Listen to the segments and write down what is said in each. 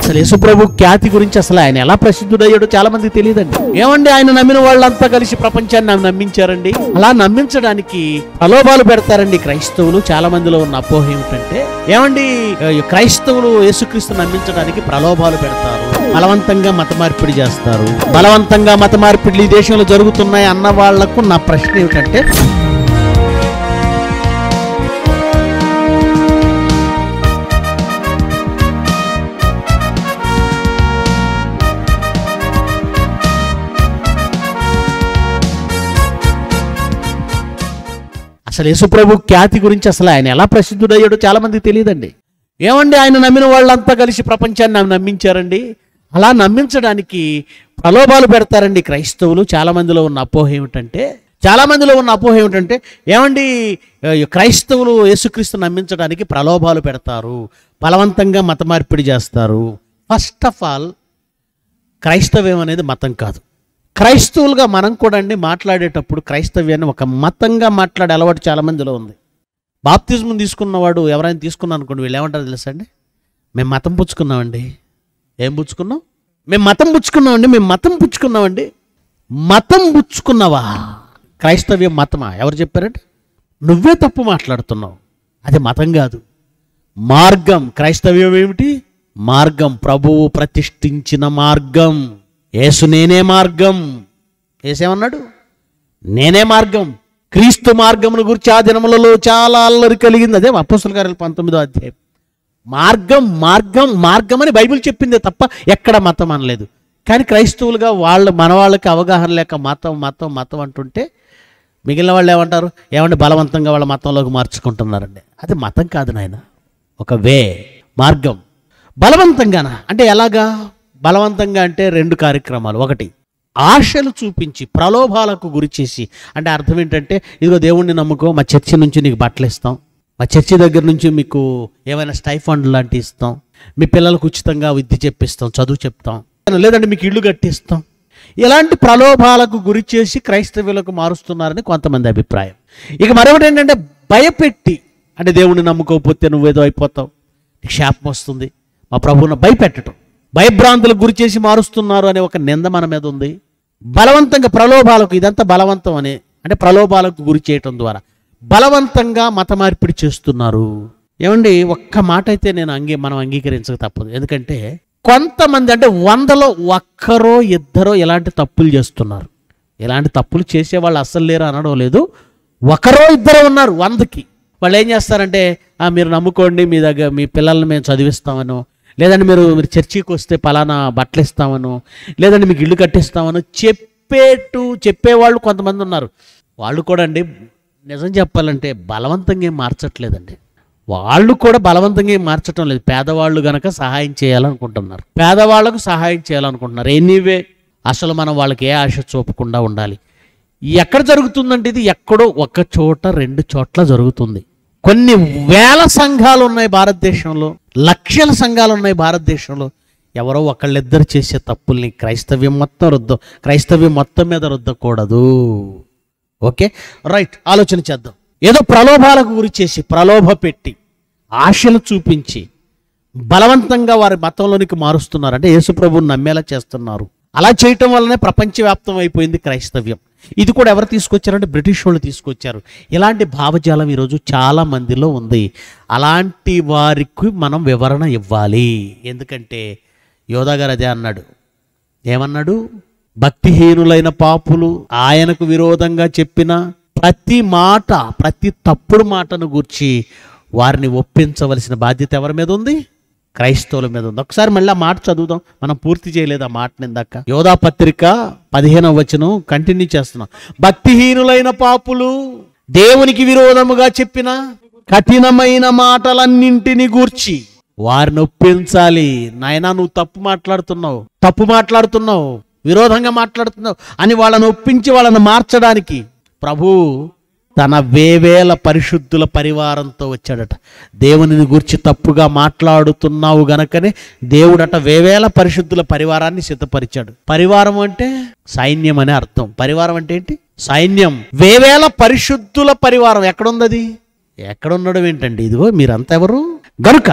అసలు యేసుప్రభు ఖ్యాతి గురించి అసలు ఆయన ఎలా ప్రసిద్ధుడయ్యాడో చాలా మందికి తెలియదండి ఏమండి ఆయన నమ్మిన వాళ్ళంతా కలిసి ప్రపంచాన్ని ఆయన నమ్మించారండి అలా నమ్మించడానికి ప్రలోభాలు పెడతారండి క్రైస్తవులు చాలా మందిలో ఉన్న అపోహ ఏమిటంటే ఏమండి ఆ, క్రైస్తవులు యేసుక్రీస్తు నమ్మించడానికి ప్రలోభాలు పెడతారు బలవంతంగా మత మార్పిడి చేస్తారు బలవంతంగా మత మార్పిడిలు ఈ దేశంలో జరుగుతున్నాయి అన్న వాళ్లకు నా ప్రశ్న ఏమిటంటే అసలు యేసుప్రభు ఖ్యాతి గురించి అసలు ఆయన ఎలా ప్రసిద్ధుడయ్యాడో చాలా మందికి తెలియదండి ఏమండి ఆయన నమ్మిన వాళ్ళంతా కలిసి ప్రపంచాన్ని ఆయన నమ్మించారండి అలా నమ్మించడానికి ప్రలోభాలు పెడతారండి క్రైస్తవులు చాలా మందిలో ఉన్న అపోహ ఏమిటంటే చాలా మందిలో ఉన్న అపోహ ఏమిటంటే ఏమండి ఆ, క్రైస్తవులు యేసుక్రీస్తు నమ్మించడానికి ప్రలోభాలు పెడతారు బలవంతంగా మత మార్పిడి చేస్తారు ఫస్ట్ ఆఫ్ ఆల్ క్రైస్తవ్యం అనేది మతం కాదు క్రైస్తవులుగా మనం కూడా అండి మాట్లాడేటప్పుడు క్రైస్తవ్యాన్ని ఒక మతంగా మాట్లాడే అలవాటు చాలా మందిలో ఉంది బాప్తిజం తీసుకున్నవాడు ఎవరైనా తీసుకున్నాను అనుకోండి వీళ్ళు ఏమంటారు తెలుసా అండి మేము మతం పుచ్చుకున్నామండి ఏం పుచ్చుకున్నాం మేము మతం పుచ్చుకున్నామండి మేము మతం పుచ్చుకున్నామండి మతం పుచ్చుకున్నావా క్రైస్తవ్యం మతమా ఎవరు చెప్పారంటే నువ్వే తప్పు మాట్లాడుతున్నావు అది మతం కాదు మార్గం క్రైస్తవ్యం ఏమిటి మార్గం ప్రభువు ప్రతిష్ఠించిన మార్గం యేసు నేనే మార్గం ఏసేమన్నాడు నేనే మార్గం క్రీస్తు మార్గమును గురించి ఆ దినములలో చాలా అల్లరి కలిగింది అదే అపోస్తుల కార్యాలు పంతొమ్మిదో అధ్యాయం మార్గం మార్గం మార్గం అని బైబిల్ చెప్పిందే తప్ప ఎక్కడ మతం అనలేదు కానీ క్రైస్తవులుగా వాళ్ళు మన వాళ్ళకి అవగాహన లేక మతం మతం మతం అంటుంటే మిగిలిన వాళ్ళు ఏమంటారు ఏమంటే బలవంతంగా వాళ్ళ మతంలోకి మార్చుకుంటున్నారండి అది మతం కాదు నాయన ఒక వే మార్గం బలవంతంగానా అంటే ఎలాగా బలవంతంగా అంటే రెండు కార్యక్రమాలు ఒకటి ఆశలు చూపించి ప్రలోభాలకు గురి చేసి అంటే అర్థం ఏంటంటే ఇదిగో దేవుణ్ణి నమ్ముకో మా చర్చి నుంచి నీకు బట్టలు ఇస్తాం మా చర్చి దగ్గర నుంచి మీకు ఏమైనా స్టైఫండ్ లాంటివి ఇస్తాం మీ పిల్లలకు ఉచితంగా విద్య చెప్పిస్తాం చదువు చెప్తాం లేదంటే మీకు ఇల్లు కట్టిస్తాం ఇలాంటి ప్రలోభాలకు గురి చేసి క్రైస్తవులకు మారుస్తున్నారని కొంతమంది అభిప్రాయం ఇక మరొకటి ఏంటంటే భయపెట్టి అంటే దేవుణ్ణి నమ్ముకోకపోతే నువ్వేదో అయిపోతావు నీకు శాపం వస్తుంది మా ప్రభువును భయపెట్టడం భయభ్రాంతులకు గురి చేసి మారుస్తున్నారు అనే ఒక నింద మన మీద ఉంది బలవంతంగా ప్రలోభాలకు ఇదంతా బలవంతం అని అంటే ప్రలోభాలకు గురి చేయటం ద్వారా బలవంతంగా మత మార్పిడి చేస్తున్నారు ఏమండి ఒక్క మాట అయితే నేను అంగీ మనం అంగీకరించక తప్పదు ఎందుకంటే కొంతమంది అంటే వందలో ఒక్కరో ఇద్దరో ఇలాంటి తప్పులు చేస్తున్నారు ఇలాంటి తప్పులు చేసేవాళ్ళు అస్సలు లేరు అనడం లేదు ఒకరో ఇద్దరు ఉన్నారు వందకి వాళ్ళు ఏం చేస్తారంటే "ఆ, మీరు నమ్ముకోండి మీ దగ్గర మీ పిల్లల్ని మేము చదివిస్తామను లేదంటే మీరు మీరు చర్చికి వస్తే పలానా బట్టలు ఇస్తామను లేదంటే మీకు ఇల్లు కట్టిస్తామను చెప్పేటు చెప్పేవాళ్ళు కొంతమంది ఉన్నారు వాళ్ళు కూడా అండి నిజం చెప్పాలంటే బలవంతంగా ఏం మార్చట్లేదండి వాళ్ళు కూడా బలవంతంగా ఏం మార్చటం లేదు పేదవాళ్ళు గనక సహాయం చేయాలనుకుంటున్నారు పేదవాళ్ళకు సహాయం చేయాలనుకుంటున్నారు ఎనీవే అసలు మనం వాళ్ళకి ఏ ఆశ చూపకుండా ఉండాలి ఎక్కడ జరుగుతుందంటే ఇది ఎక్కడో ఒక చోట రెండు చోట్ల జరుగుతుంది కొన్ని వేల సంఘాలు ఉన్నాయి భారతదేశంలో లక్షల సంఘాలు ఉన్నాయి భారతదేశంలో ఎవరో ఒకళ్ళిద్దరు చేసే తప్పుల్ని క్రైస్తవ్యం మొత్తం రుద్ద క్రైస్తవ్యం మొత్తం మీద రుద్దకూడదు ఓకే రైట్ ఆలోచన చేద్దాం ఏదో ప్రలోభాలకు గురి చేసి ప్రలోభ పెట్టి ఆశలు చూపించి బలవంతంగా వారి మతంలోనికి మారుస్తున్నారు అంటే యేసుప్రభుని నమ్మేలా చేస్తున్నారు అలా చేయటం వల్లనే ప్రపంచవ్యాప్తం అయిపోయింది క్రైస్తవ్యం ఇది కూడా ఎవరు తీసుకొచ్చారంటే బ్రిటిష్ వాళ్ళు తీసుకొచ్చారు ఇలాంటి భావజాలం ఈరోజు చాలా మందిలో ఉంది అలాంటి వారికి మనం వివరణ ఇవ్వాలి ఎందుకంటే యోధా గారు అదే అన్నాడు ఏమన్నాడు భక్తిహీనులైన పాపులు ఆయనకు విరోధంగా చెప్పిన ప్రతి మాట ప్రతి తప్పుడు మాటను గూర్చి వారిని ఒప్పించవలసిన బాధ్యత ఎవరి మీద ఉంది క్రైస్తవుల మీద ఉంది ఒకసారి మళ్ళీ ఆ మాట చదువుదాం మనం పూర్తి చేయలేదు ఆ మాట ఇందాక యోధా పత్రిక పదిహేనవ వచనం కంటిన్యూ చేస్తున్నాం భక్తిహీనులైన పాపులు దేవునికి విరోధముగా చెప్పిన కఠినమైన మాటలన్నింటిని గూర్చి వారిని ఒప్పించాలి నాయనా నువ్వు తప్పు మాట్లాడుతున్నావు తప్పు మాట్లాడుతున్నావు విరోధంగా మాట్లాడుతున్నావు అని వాళ్ళని ఒప్పించి వాళ్ళని మార్చడానికి ప్రభు తన వేవేల పరిశుద్ధుల పరివారంతో వచ్చాడట దేవునిని గురించి తప్పుగా మాట్లాడుతున్నావు గనకనే దేవుడట వేవేల పరిశుద్ధుల పరివారాన్ని సిద్ధపరిచాడు పరివారం అంటే సైన్యం అనే అర్థం పరివారం అంటే ఏంటి సైన్యం వేవేల పరిశుద్ధుల పరివారం ఎక్కడుందది ఎక్కడుండడం ఏంటండి ఇదిగో మీరంతా ఎవరు గనుక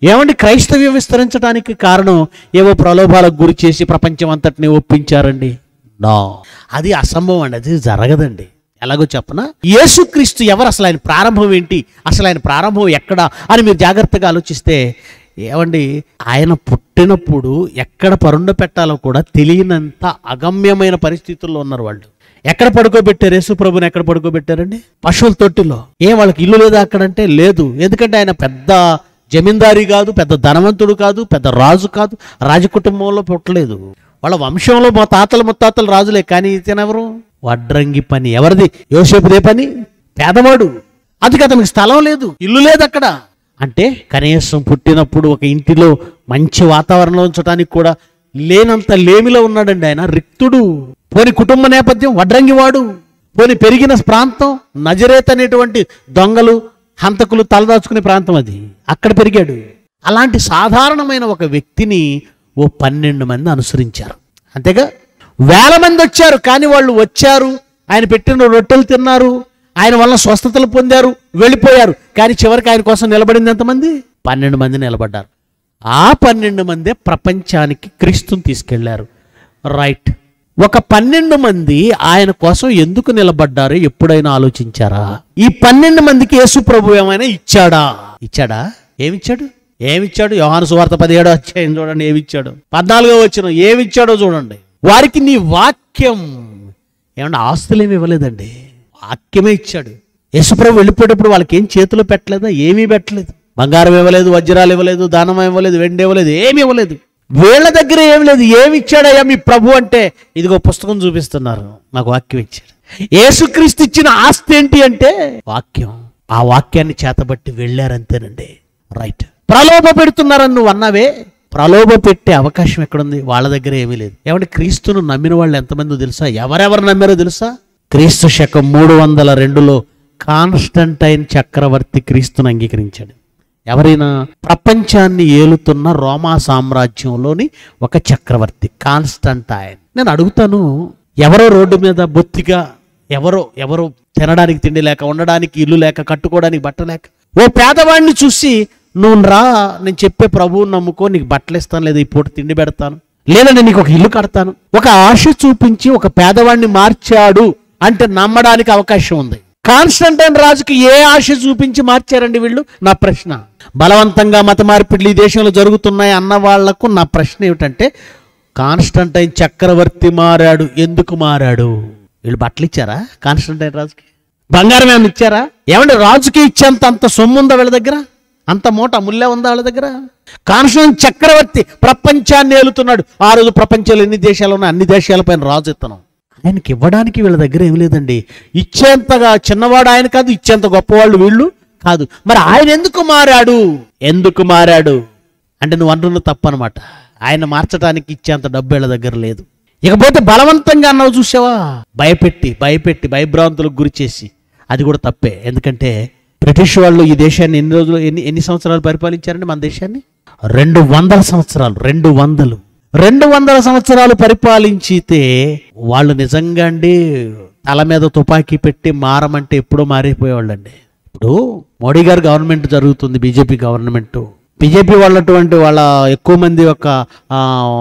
ఏమండి క్రైస్తవ్యం విస్తరించడానికి కారణం ఏవో ప్రలోభాలకు గురి చేసి ప్రపంచం అంతటిని ఒప్పించారండి నో అది అసంభవం అండి అది జరగదండి ఎలాగో చెప్పనా యేసుక్రీస్తు ఎవరు అసలు ఆయన ప్రారంభం ఏంటి అసలు ఆయన ప్రారంభం ఎక్కడ అని మీరు జాగ్రత్తగా ఆలోచిస్తే ఏమండి ఆయన పుట్టినప్పుడు ఎక్కడ పరుండ పెట్టాలో కూడా తెలియనంత అగమ్యమైన పరిస్థితుల్లో ఉన్నారు వాళ్ళు ఎక్కడ పడుకోబెట్టారు యేసు ప్రభుని ఎక్కడ పడుకోబెట్టారండి పశువుల తొట్టిలో ఏం వాళ్ళకి ఇల్లు లేదా అక్కడంటే లేదు ఎందుకంటే ఆయన పెద్ద జమీందారీ కాదు పెద్ద ధనవంతుడు కాదు పెద్ద రాజు కాదు రాజకుటుంబంలో పుట్టలేదు వాళ్ళ వంశంలో మా తాతలు ముత్తాతలు రాజులే కానీ ఇతనెవరు వడ్రంగి పని ఎవరిది యోసేపుదే పని పేదవాడు అందుకే అతనికి స్థలం లేదు ఇల్లు లేదు అక్కడ అంటే కనీసం పుట్టినప్పుడు ఒక ఇంటిలో మంచి వాతావరణంలో ఉంచడానికి కూడా లేనంత లేమిలో ఉన్నాడండి ఆయన రిక్తుడు పోని కుటుంబ నేపథ్యం వడ్రంగివాడు పోని పెరిగిన ప్రాంతం నజరేత్ అనేటువంటి దొంగలు హంతకులు తలదాచుకునే ప్రాంతం అది అక్కడ పెరిగాడు అలాంటి సాధారణమైన ఒక వ్యక్తిని ఓ పన్నెండు మంది అనుసరించారు అంతేగా వేల మంది వచ్చారు కానీ వాళ్ళు వచ్చారు ఆయన పెట్టిన రొట్టెలు తిన్నారు ఆయన వల్ల స్వస్థతలు పొందారు వెళ్ళిపోయారు కానీ చివరికి ఆయన కోసం నిలబడింది ఎంతమంది పన్నెండు మంది నిలబడ్డారు ఆ పన్నెండు మందే ప్రపంచానికి క్రీస్తుని తీసుకెళ్లారు రైట్ ఒక పన్నెండు మంది ఆయన కోసం ఎందుకు నిలబడ్డారో ఎప్పుడైనా ఆలోచించారా ఈ పన్నెండు మందికి యేసు ప్రభు ఏమైనా ఇచ్చాడా ఇచ్చాడా ఏమిచ్చాడు ఏమిచ్చాడు యోహాను సువార్త పదిహేడో అధ్యాయం చూడండి ఏమిచ్చాడు పద్నాలుగో వచ్చిన ఏమిచ్చాడో చూడండి వారికి నీ వాక్యం ఏమన్నా ఆస్తులు ఏమి ఇవ్వలేదండి వాక్యమే ఇచ్చాడు యేసుప్రభు వెళ్ళిపోయేటప్పుడు వాళ్ళకి ఏం చేతిలో పెట్టలేదా ఏమీ పెట్టలేదు బంగారం ఇవ్వలేదు వజ్రాలు ఇవ్వలేదు దానం ఇవ్వలేదు వెండి ఇవ్వలేదు ఏమీ ఇవ్వలేదు వీళ్ళ దగ్గర ఏమి లేదు ఏమి ఇచ్చాడయ్యా మీ ప్రభు అంటే ఇదిగో పుస్తకం చూపిస్తున్నారు నాకు వాక్యం ఇచ్చాడు యేసుక్రీస్తు ఇచ్చిన ఆస్తి ఏంటి అంటే వాక్యం ఆ వాక్యాన్ని చేతబట్టి వెళ్ళారంతేనండి రైట్ ప్రలోభ పెడుతున్నారని నువ్వు అన్నావే ప్రలోభ పెట్టే అవకాశం ఎక్కడుంది వాళ్ళ దగ్గర ఏమీ లేదు ఏమంటే క్రీస్తును నమ్మిన వాళ్ళు ఎంతమందో తెలుసా ఎవరెవరు నమ్మారో తెలుసా క్రీస్తు శకం మూడు వందల రెండులో కాన్స్టంటైన్ చక్రవర్తి క్రీస్తును అంగీకరించాడు ఎవరైనా ప్రపంచాన్ని ఏలుతున్న రోమా సామ్రాజ్యంలోని ఒక చక్రవర్తి కాన్స్టంటైన్ నేను అడుగుతాను ఎవరో రోడ్డు మీద బొత్తిగా ఎవరో ఎవరో తినడానికి తిండి లేక ఉండడానికి ఇల్లు లేక కట్టుకోవడానికి బట్ట లేక ఓ పేదవాడిని చూసి నువ్వు రా నేను చెప్పే ప్రభువుని నమ్ముకో నీకు బట్టలు ఇస్తాను లేదా ఈ పూట తిండి పెడతాను లేదంటే నీకు ఒక ఇల్లు కడతాను ఒక ఆశ చూపించి ఒక పేదవాడిని మార్చాడు అంటే నమ్మడానికి అవకాశం ఉంది కాన్స్టంటైన్ రాజుకి ఏ ఆశ చూపించి మార్చారండి వీళ్ళు నా ప్రశ్న బలవంతంగా మత మార్పిడులు ఈ దేశంలో జరుగుతున్నాయి అన్న వాళ్లకు నా ప్రశ్న ఏమిటంటే కాన్స్టంటైన్ చక్రవర్తి మారాడు ఎందుకు మారాడు వీళ్ళు బట్టలు ఇచ్చారా కాన్స్టంటైన్ రాజుకి బంగారం ఏమైనా ఇచ్చారా ఏమంటే రాజుకి ఇచ్చేంత అంత సొమ్ము ఉందా వీళ్ళ దగ్గర అంత మూట ముల్లే ఉందా వాళ్ళ దగ్గర కాన్స్టంటైన్ చక్రవర్తి ప్రపంచాన్ని ఏలుతున్నాడు ఆ రోజు ప్రపంచంలో ఎన్ని దేశాలు ఉన్నాయి అన్ని దేశాలపైన రాజు ఇత్తనం ఆయనకి ఇవ్వడానికి వీళ్ళ దగ్గర ఏం లేదండి ఇచ్చేంతగా చిన్నవాడు ఆయన కాదు ఇచ్చేంత గొప్పవాళ్ళు వీళ్ళు కాదు మరి ఆయన ఎందుకు మారాడు ఎందుకు మారాడు అంటే నువ్వు అంటున్న తప్పు అనమాట ఆయన మార్చడానికి ఇచ్చేంత డబ్బు వీళ్ళ దగ్గర లేదు ఇకపోతే బలవంతంగా అన్నావు చూసావా భయపెట్టి భయపెట్టి భయభ్రాంతులకు గురి చేసి అది కూడా తప్పే ఎందుకంటే బ్రిటిష్ వాళ్ళు ఈ దేశాన్ని ఎన్ని రోజులు ఎన్ని ఎన్ని సంవత్సరాలు పరిపాలించారండి మన దేశాన్ని రెండు వందల సంవత్సరాలు రెండు వందలు రెండు వందల సంవత్సరాలు పరిపాలించితే వాళ్ళు నిజంగా అండి తల మీద తుపాకీ పెట్టి మారమంటే ఎప్పుడో మారిపోయేవాళ్ళండి ఇప్పుడు మోడీ గారు గవర్నమెంట్ జరుగుతుంది బీజేపీ గవర్నమెంట్ బీజేపీ వాళ్ళటువంటి వాళ్ళ ఎక్కువ మంది యొక్క ఆ,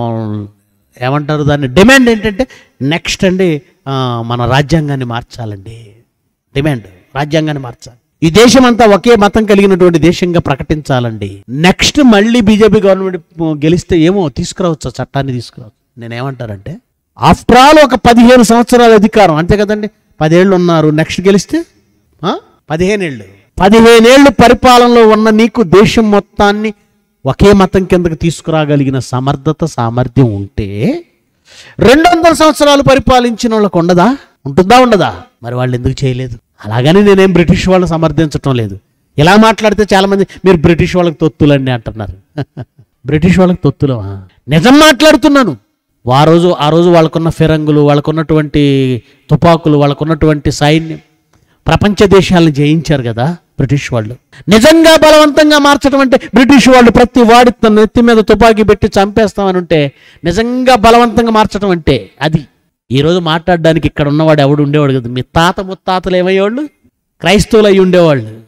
ఏమంటారు దాన్ని డిమాండ్ ఏంటంటే నెక్స్ట్ అండి ఆ, మన రాజ్యాంగాన్ని మార్చాలండి డిమాండ్ రాజ్యాంగాన్ని మార్చాలి ఈ దేశం అంతా ఒకే మతం కలిగినటువంటి దేశంగా ప్రకటించాలండి నెక్స్ట్ మళ్ళీ బీజేపీ గవర్నమెంట్ గెలిస్తే ఏమో తీసుకురావచ్చు ఆ చట్టాన్ని తీసుకురావచ్చు నేనేమంటారంటే ఆఫ్టర్ ఆల్ ఒక పదిహేను సంవత్సరాల అధికారం అంతే కదండి పదేళ్ళు ఉన్నారు నెక్స్ట్ గెలిస్తే ఆ? పదిహేనేళ్ళు పదిహేనేళ్ళు పరిపాలనలో ఉన్న నీకు దేశం మొత్తాన్ని ఒకే మతం కిందకి తీసుకురాగలిగిన సమర్థత సామర్థ్యం ఉంటే రెండు వందల సంవత్సరాలు పరిపాలించిన వాళ్ళకు ఉండదా ఉంటుందా ఉండదా మరి వాళ్ళు ఎందుకు చేయలేదు అలాగని నేనేం బ్రిటిష్ వాళ్ళని సమర్థించటం లేదు ఇలా మాట్లాడితే చాలా మంది మీరు బ్రిటిష్ వాళ్ళకి తొత్తులండి అంటున్నారు బ్రిటిష్ వాళ్ళకి తొత్తులవా నిజం మాట్లాడుతున్నాను ఆ రోజు ఆ రోజు వాళ్ళకున్న ఫిరంగులు వాళ్ళకున్నటువంటి తుపాకులు వాళ్ళకున్నటువంటి సైన్యం ప్రపంచ దేశాలను జయించారు కదా బ్రిటిష్ వాళ్ళు నిజంగా బలవంతంగా మార్చడం అంటే బ్రిటిష్ వాళ్ళు ప్రతి వాడి తన నెత్తి మీద తుపాకీ పెట్టి చంపేస్తామని ఉంటే నిజంగా బలవంతంగా మార్చడం అంటే అది ఈరోజు మాట్లాడడానికి ఇక్కడ ఉన్నవాడు ఎవడు ఉండేవాడు కదా మీ తాత ముత్తాతలు ఏమయ్యేవాళ్ళు క్రైస్తవులు అయి ఉండేవాళ్ళు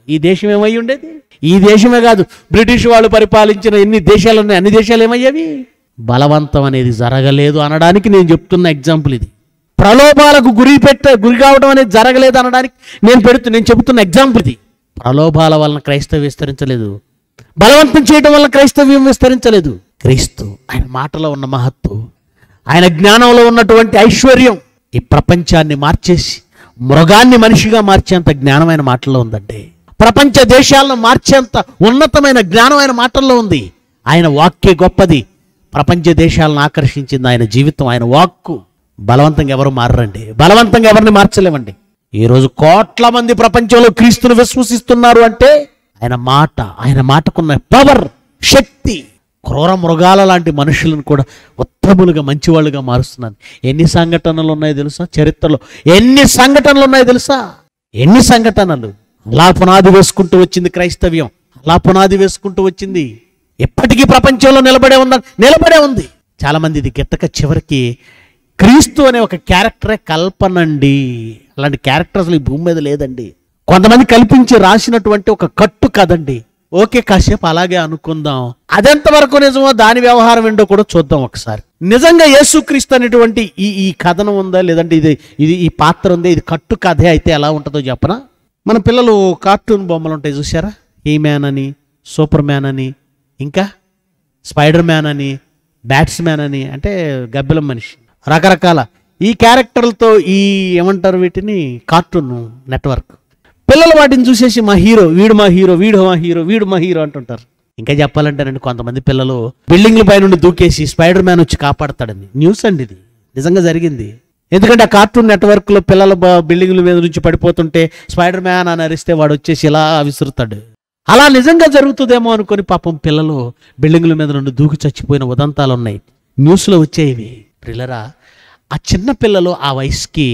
ఈ దేశం ఏమై ఉండేది ఈ దేశమే కాదు బ్రిటిష్ వాళ్ళు పరిపాలించిన ఎన్ని దేశాలు ఉన్నాయి అన్ని దేశాలు ఏమయ్యేవి బలవంతం అనేది జరగలేదు అనడానికి నేను చెప్తున్న ఎగ్జాంపుల్ ఇది ప్రలోభాలకు గురి పెట్ట గురి కావడం అనేది జరగలేదు అనడానికి నేను పెడుతు నేను చెబుతున్న ఎగ్జాంపుల్ ఇది ప్రలోభాల వలన క్రైస్తవం విస్తరించలేదు బలవంతం చేయడం వల్ల క్రైస్తవ్యం విస్తరించలేదు క్రీస్తు ఆయన మాటలో ఉన్న మహత్తు ఆయన జ్ఞానంలో ఉన్నటువంటి ఐశ్వర్యం ఈ ప్రపంచాన్ని మార్చేసి మృగాన్ని మనిషిగా మార్చేంత జ్ఞానమైన మాటల్లో ఉందండి ప్రపంచ దేశాలను మార్చేంత ఉన్నతమైన జ్ఞానమైన మాటల్లో ఉంది ఆయన వాక్యే గొప్పది ప్రపంచ దేశాలను ఆకర్షించింది ఆయన జీవితం ఆయన వాక్కు బలవంతంగా ఎవరు మారరండి బలవంతంగా ఎవరిని మార్చలేమండి ఈరోజు కోట్ల మంది ప్రపంచంలో క్రీస్తును విశ్వసిస్తున్నారు అంటే ఆయన మాట ఆయన మాటకున్న పవర్ శక్తి క్రూర మృగాల లాంటి మనుషులను కూడా ఉత్తములుగా మంచివాళ్ళుగా మారుస్తున్నాను ఎన్ని సంఘటనలు ఉన్నాయో తెలుసా చరిత్రలో ఎన్ని సంఘటనలు ఉన్నాయో తెలుసా ఎన్ని సంఘటనలు అలా పునాది వేసుకుంటూ వచ్చింది క్రైస్తవ్యం అలా పునాది వేసుకుంటూ వచ్చింది ఎప్పటికీ ప్రపంచంలో నిలబడే ఉంద నిలబడే ఉంది చాలా మంది ఇది గిట్టక చివరికి క్రీస్తు అనే ఒక క్యారెక్టరే కల్పనండి అలాంటి క్యారెక్టర్ అసలు ఈ భూమి మీద లేదండి కొంతమంది కల్పించి రాసినటువంటి ఒక కట్టు కదండి ఓకే కాసేపు అలాగే అనుకుందాం అదెంతవరకు నిజమో దాని వ్యవహారం ఏంటో కూడా చూద్దాం ఒకసారి నిజంగా యేసుక్రీస్తు అనేటువంటి ఈ ఈ కథనం ఉందా లేదంటే ఇది ఇది ఈ పాత్ర ఉందా ఇది కట్టు కథే అయితే ఎలా ఉంటుందో చెప్పనా మన పిల్లలు కార్టూన్ బొమ్మలు ఉంటాయి చూసారా ఈ మ్యాన్ అని సూపర్ మ్యాన్ అని ఇంకా స్పైడర్ మ్యాన్ అని బ్యాట్స్ మ్యాన్ అని అంటే గబ్బిలం మనిషి రకరకాల ఈ క్యారెక్టర్లతో ఈ ఏమంటారు వీటిని కార్టూన్ నెట్వర్క్ పిల్లలు వాటిని చూసేసి మా హీరో వీడు మా హీరో వీడు మా హీరో వీడు మా హీరో అంటుంటారు ఇంకా చెప్పాలంటేనండి కొంతమంది పిల్లలు బిల్డింగ్ల పై నుండి దూకేసి స్పైడర్ మ్యాన్ వచ్చి కాపాడతాడని న్యూస్ అండి ఇది నిజంగా జరిగింది ఎందుకంటే ఆ కార్టూన్ నెట్వర్క్లో పిల్లలు బ- బిల్డింగ్ల మీద నుంచి పడిపోతుంటే స్పైడర్ మ్యాన్ అని అరిస్తే వాడు వచ్చేసి ఇలా విసురుతాడు అలా నిజంగా జరుగుతుందేమో అనుకొని పాపం పిల్లలు బిల్డింగుల మీద నుండి దూకి చచ్చిపోయిన ఉదంతాలు ఉన్నాయి న్యూస్లో వచ్చేవి ప్రిల్లరా ఆ చిన్న పిల్లలు ఆ వయసుకి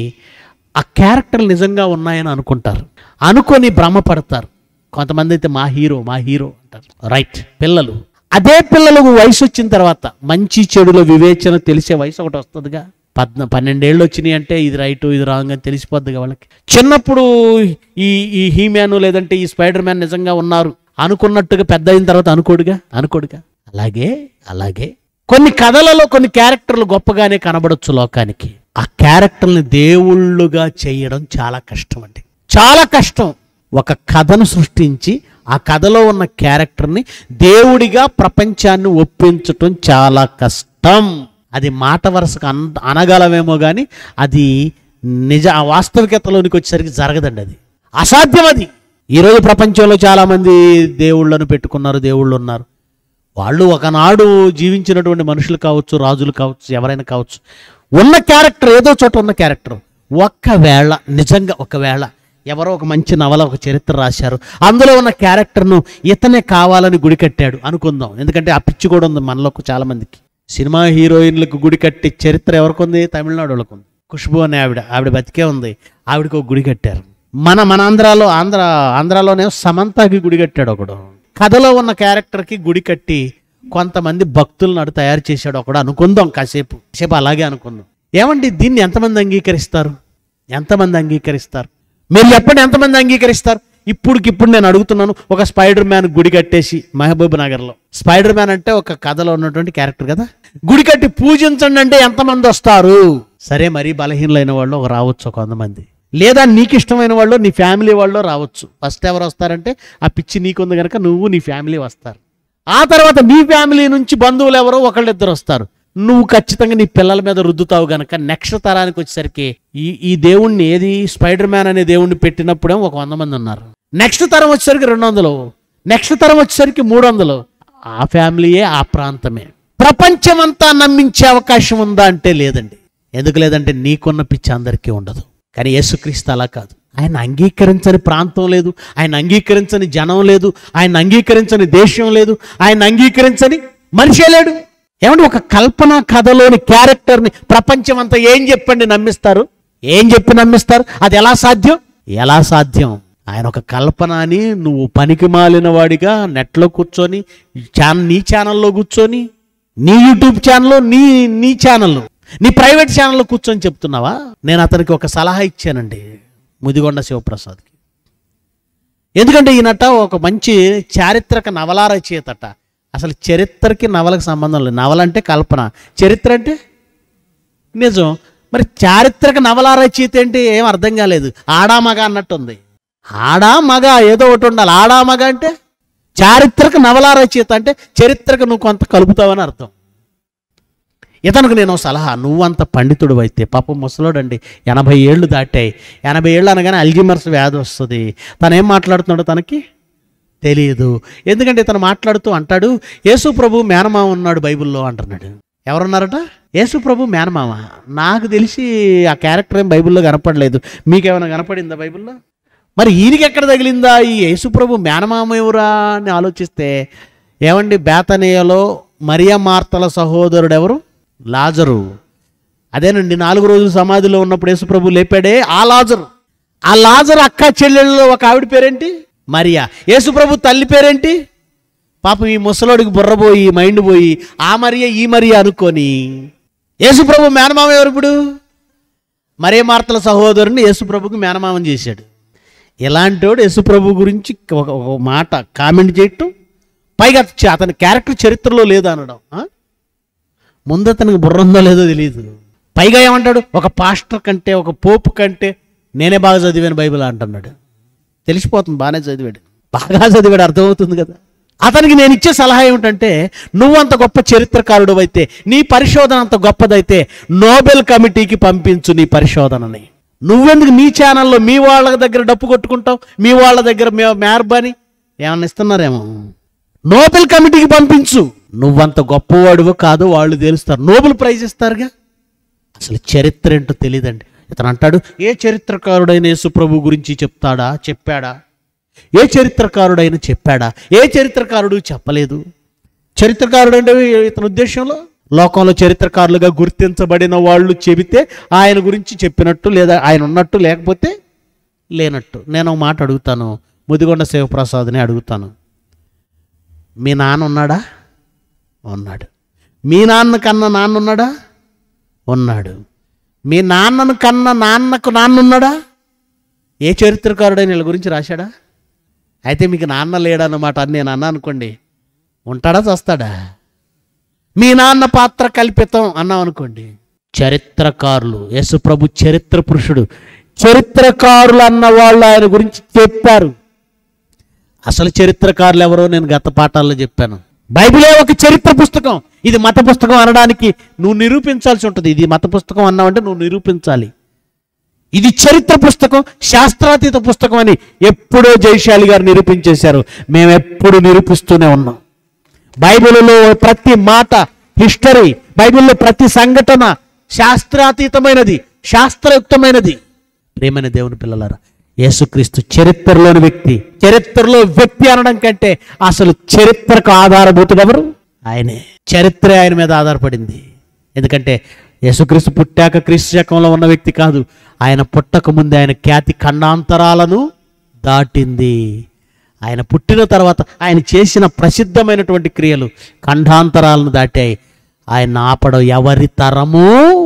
ఆ క్యారెక్టర్లు నిజంగా ఉన్నాయని అనుకుంటారు అనుకొని భ్రమపడతారు కొంతమంది అయితే మా హీరో మా హీరో అంటారు రైట్ పిల్లలు అదే పిల్లలకు వయసు వచ్చిన తర్వాత మంచి చెడుల వివేచన తెలిసే వయసు ఒకటి వస్తుందిగా పద్న పన్నెండేళ్ళు వచ్చినాయి అంటే ఇది రైట్ ఇది రాంగ్ అని తెలిసిపోద్దిగా వాళ్ళకి చిన్నప్పుడు ఈ ఈ హీమ్యాన్ లేదంటే ఈ స్పైడర్ మ్యాన్ నిజంగా ఉన్నారు అనుకున్నట్టుగా పెద్ద అయిన తర్వాత అనుకోడుగా అనుకోడుగా అలాగే అలాగే కొన్ని కథలలో కొన్ని క్యారెక్టర్లు గొప్పగానే కనబడొచ్చు లోకానికి ఆ క్యారెక్టర్ని దేవుళ్ళుగా చేయడం చాలా కష్టం అండి చాలా కష్టం ఒక కథను సృష్టించి ఆ కథలో ఉన్న క్యారెక్టర్ని దేవుడిగా ప్రపంచాన్ని ఒప్పించటం చాలా కష్టం అది మాట వరుసకు అన్ అనగలమేమో కానీ అది నిజ ఆ వాస్తవికతలోనికి వచ్చేసరికి జరగదండి అది అసాధ్యం అది ఈరోజు ప్రపంచంలో చాలామంది దేవుళ్ళను పెట్టుకున్నారు దేవుళ్ళు ఉన్నారు వాళ్ళు ఒకనాడు జీవించినటువంటి మనుషులు కావచ్చు రాజులు కావచ్చు ఎవరైనా కావచ్చు ఉన్న క్యారెక్టర్ ఏదో చోట ఉన్న క్యారెక్టర్ ఒక్కవేళ నిజంగా ఒకవేళ ఎవరో ఒక మంచి నవల ఒక చరిత్ర రాశారు అందులో ఉన్న క్యారెక్టర్ను ఇతనే కావాలని గుడి కట్టాడు అనుకుందాం ఎందుకంటే ఆ పిచ్చి కూడా ఉంది మనలో చాలా మందికి సినిమా హీరోయిన్లకు గుడి కట్టే చరిత్ర ఎవరికి ఉంది తమిళనాడు వాళ్ళకు ఉంది ఖుష్బు అనే ఆవిడ ఆవిడ బతికే ఉంది ఆవిడకి ఒక గుడి కట్టారు మన మన ఆంధ్రాలో ఆంధ్ర ఆంధ్రాలోనే సమంతకి గుడి కట్టాడు ఒకడు కథలో ఉన్న క్యారెక్టర్కి గుడి కట్టి కొంతమంది భక్తులను అడు తయారు చేశాడు ఒకడు అనుకుందాం కాసేపు కాసేపు అలాగే అనుకుందాం ఏమండి దీన్ని ఎంతమంది అంగీకరిస్తారు ఎంతమంది అంగీకరిస్తారు మీరు చెప్పండి ఎంతమంది అంగీకరిస్తారు ఇప్పుడుకిప్పుడు నేను అడుగుతున్నాను ఒక స్పైడర్ మ్యాన్ గుడి కట్టేసి మహబూబ్ నగర్లో స్పైడర్ మ్యాన్ అంటే ఒక కథలో ఉన్నటువంటి క్యారెక్టర్ కదా గుడి కట్టి పూజించండి అంటే ఎంతమంది వస్తారు సరే మరీ బలహీనలైన వాళ్ళు ఒక రావచ్చు కొంతమంది లేదా నీకు ఇష్టమైన వాళ్ళు నీ ఫ్యామిలీ వాళ్ళు రావచ్చు ఫస్ట్ ఎవరు వస్తారంటే ఆ పిచ్చి నీకుంది కనుక నువ్వు నీ ఫ్యామిలీ వస్తారు ఆ తర్వాత నీ ఫ్యామిలీ నుంచి బంధువులు ఎవరో ఒకళ్ళిద్దరు వస్తారు నువ్వు ఖచ్చితంగా నీ పిల్లల మీద రుద్దుతావు గనక నెక్స్ట్ తరానికి వచ్చేసరికి ఈ ఈ దేవుణ్ణి ఏది స్పైడర్ మ్యాన్ అనే దేవుణ్ణి పెట్టినప్పుడే ఒక వంద మంది ఉన్నారు నెక్స్ట్ తరం వచ్చేసరికి రెండు వందలు నెక్స్ట్ తరం వచ్చేసరికి మూడు వందలు ఆ ఫ్యామిలీయే ఆ ప్రాంతమే ప్రపంచమంతా నమ్మించే అవకాశం ఉందా అంటే లేదండి ఎందుకు లేదంటే నీకున్న పిచ్చి అందరికీ ఉండదు కానీ యేసుక్రీస్తు అలా కాదు ఆయన అంగీకరించని ప్రాంతం లేదు ఆయన అంగీకరించని జనం లేదు ఆయన అంగీకరించని దేశం లేదు ఆయన అంగీకరించని మనిషే లేడు ఏమంటే ఒక కల్పన కథలోని క్యారెక్టర్ని ప్రపంచం అంతా ఏం చెప్పండి నమ్మిస్తారు ఏం చెప్పి నమ్మిస్తారు అది ఎలా సాధ్యం ఎలా సాధ్యం ఆయన ఒక కల్పన అని నువ్వు పనికి మాలిన వాడిగా నెట్లో కూర్చొని ఛానల్ నీ ఛానల్లో కూర్చొని నీ యూట్యూబ్ ఛానల్లో నీ నీ ఛానల్లో నీ ప్రైవేట్ ఛానల్లో కూర్చొని చెప్తున్నావా నేను అతనికి ఒక సలహా ఇచ్చానండి ముదిగొండ శివప్రసాద్కి ఎందుకంటే ఈయనట ఒక మంచి చారిత్రక నవలా రచయితట అసలు చరిత్రకి నవలకు సంబంధం లేదు నవల అంటే కల్పన చరిత్ర అంటే నిజం మరి చారిత్రక నవలా రచయిత అంటే ఏం అర్థం కాలేదు ఆడా మగ అన్నట్టుంది ఆడా మగ ఏదో ఒకటి ఉండాలి ఆడా మగ అంటే చారిత్రక నవలా రచయిత అంటే చరిత్రకు నువ్వు కొంత కలుపుతావని అర్థం ఇతనికి నేను ఓ సలహా నువ్వంత పండితుడు అయితే పాపం ముసలోడండి ఎనభై ఏళ్ళు దాటాయి ఎనభై ఏళ్ళు అనగానే అల్జిమర్స్ వ్యాధి వస్తుంది తను ఏం మాట్లాడుతున్నాడో తనకి తెలియదు ఎందుకంటే ఇతను మాట్లాడుతూ అంటాడు యేసు ప్రభు మేనమామ ఉన్నాడు బైబిల్లో అంటున్నాడు ఎవరున్నారట యేసు ప్రభు మేనమామ నాకు తెలిసి ఆ క్యారెక్టర్ ఏం బైబిల్లో కనపడలేదు మీకేమైనా కనపడిందా బైబిల్లో మరి ఈయనకి ఎక్కడ తగిలిందా ఈ యేసుప్రభు మేనమామ ఎవరా అని ఆలోచిస్తే ఏమండి బేతనీయలో మరియా మార్తల సహోదరుడు ఎవరు లాజరు అదేనండి నాలుగు రోజులు సమాధిలో ఉన్నప్పుడు యేసుప్రభు లేపాడే ఆ లాజరు ఆ లాజరు అక్క చెల్లెళ్ళలో ఒక ఆవిడ పేరేంటి మరియా యేసుప్రభు తల్లి పేరేంటి పాపం ఈ ముసలోడికి బుర్ర పోయి మైండ్ పోయి ఆ మరియా ఈ మరియా అనుకొని యేసుప్రభు మేనమామ ఎవరు ఇప్పుడు మరే మార్తల సహోదరుని యేసుప్రభుకి మేనమామం చేశాడు ఇలాంటోడు యేసుప్రభు గురించి ఒక ఒక మాట కామెంట్ చేయటం పైగా చ- అతని క్యారెక్టర్ చరిత్రలో లేదు అనడం ఆ? ముందు అతనికి బుర్ర ఉందో లేదో తెలియదు పైగా ఏమంటాడు ఒక పాస్టర్ కంటే ఒక పోపు కంటే నేనే బాగా చదివాను బైబిల్ అంటున్నాడు తెలిసిపోతుంది బాగానే చదివాడు బాగా చదివాడు అర్థమవుతుంది కదా అతనికి నేను ఇచ్చే సలహా ఏమిటంటే నువ్వంత గొప్ప చరిత్రకారుడు అయితే నీ పరిశోధన అంత గొప్పదైతే నోబెల్ కమిటీకి పంపించు నీ పరిశోధనని నువ్వెందుకు మీ ఛానల్లో మీ వాళ్ళ దగ్గర డప్పు కొట్టుకుంటావు మీ వాళ్ళ దగ్గర మే మేర్బాని ఏమన్నా ఇస్తున్నారేమో నోబెల్ కమిటీకి పంపించు నువ్వంత గొప్పవాడువో కాదో వాళ్ళు తెలుస్తారు నోబెల్ ప్రైజ్ ఇస్తారుగా అసలు చరిత్ర ఏంటో తెలియదండి ఇతను అంటాడు ఏ చరిత్రకారుడైన యేసుప్రభు గురించి చెప్తాడా చెప్పాడా ఏ చరిత్రకారుడైన చెప్పాడా ఏ చరిత్రకారుడు చెప్పలేదు చరిత్రకారుడు అంటే ఇతని ఉద్దేశంలో లోకంలో చరిత్రకారులుగా గుర్తించబడిన వాళ్ళు చెబితే ఆయన గురించి చెప్పినట్టు లేదా ఆయన ఉన్నట్టు లేకపోతే లేనట్టు నేను ఒక మాట అడుగుతాను ముదిగొండ శివప్రసాద్ని అడుగుతాను మీ నాన్న ఉన్నాడా ఉన్నాడు మీ నాన్న కన్నా నాన్న ఉన్నాడా ఉన్నాడు మీ నాన్నను కన్న నాన్నకు నాన్న ఉన్నాడా ఏ చరిత్రకారుడైన వీళ్ళ గురించి రాశాడా అయితే మీకు నాన్న లేడన్నమాట అని నేను అన్నా అనుకోండి ఉంటాడా చస్తాడా మీ నాన్న పాత్ర కల్పితం అన్నాం అనుకోండి చరిత్రకారులు యేసుప్రభు చరిత్ర పురుషుడు చరిత్రకారులు అన్న వాళ్ళు ఆయన గురించి చెప్పారు అసలు చరిత్రకారులు ఎవరో నేను గత పాఠాల్లో చెప్పాను బైబిలే ఒక చరిత్ర పుస్తకం ఇది మత పుస్తకం అనడానికి నువ్వు నిరూపించాల్సి ఉంటుంది ఇది మత పుస్తకం అన్నావంటే నువ్వు నిరూపించాలి ఇది చరిత్ర పుస్తకం శాస్త్రాతీత పుస్తకం అని ఎప్పుడో జైశాలి గారు నిరూపించేశారు మేము ఎప్పుడు నిరూపిస్తూనే ఉన్నాం బైబిల్లో ప్రతి మాట హిస్టరీ బైబిల్లో ప్రతి సంఘటన శాస్త్రాతీతమైనది శాస్త్రయుక్తమైనది ప్రేమైన దేవుని పిల్లలారా యేసుక్రీస్తు చరిత్రలోని వ్యక్తి చరిత్రలో వ్యక్తి అనడం కంటే అసలు చరిత్రకు ఆధారభూతుడు ఎవరు ఆయనే చరిత్ర ఆయన మీద ఆధారపడింది ఎందుకంటే యేసుక్రీస్తు పుట్టాక క్రీస్తు శకంలో ఉన్న వ్యక్తి కాదు ఆయన పుట్టక ముందే ఆయన ఖ్యాతి ఖండాంతరాలను దాటింది ఆయన పుట్టిన తర్వాత ఆయన చేసిన ప్రసిద్ధమైనటువంటి క్రియలు ఖండాంతరాలను దాటాయి ఆయన ఆపడం ఎవరి తరము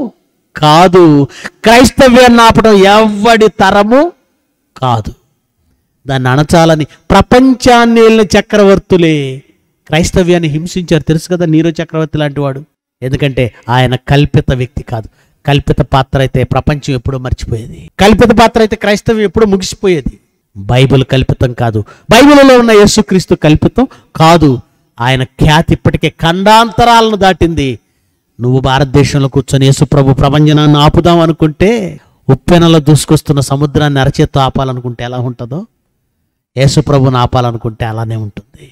కాదు క్రైస్తవ్యాన్ని ఆపడం ఎవడి తరము కాదు దాన్ని అణచాలని ప్రపంచాన్ని వెళ్ళిన చక్రవర్తులే క్రైస్తవ్యాన్ని హింసించారు తెలుసు కదా నీరో చక్రవర్తి లాంటి వాడు ఎందుకంటే ఆయన కల్పిత వ్యక్తి కాదు కల్పిత పాత్ర అయితే ప్రపంచం ఎప్పుడో మర్చిపోయేది కల్పిత పాత్ర అయితే క్రైస్తవ్యం ఎప్పుడో ముగిసిపోయేది బైబిల్ కల్పితం కాదు బైబిల్లో ఉన్న యేసుక్రీస్తు కల్పితం కాదు ఆయన ఖ్యాతి ఇప్పటికే ఖండాంతరాలను దాటింది నువ్వు భారతదేశంలో కూర్చొని యేసుప్రభు ప్రపంచనాన్ని ఆపుదాం అనుకుంటే ఉప్పెనలో దూసుకొస్తున్న సముద్రాన్ని అరచేత్తో ఆపాలనుకుంటే ఎలా ఉంటుందో యేసుప్రభుని ఆపాలనుకుంటే అలానే ఉంటుంది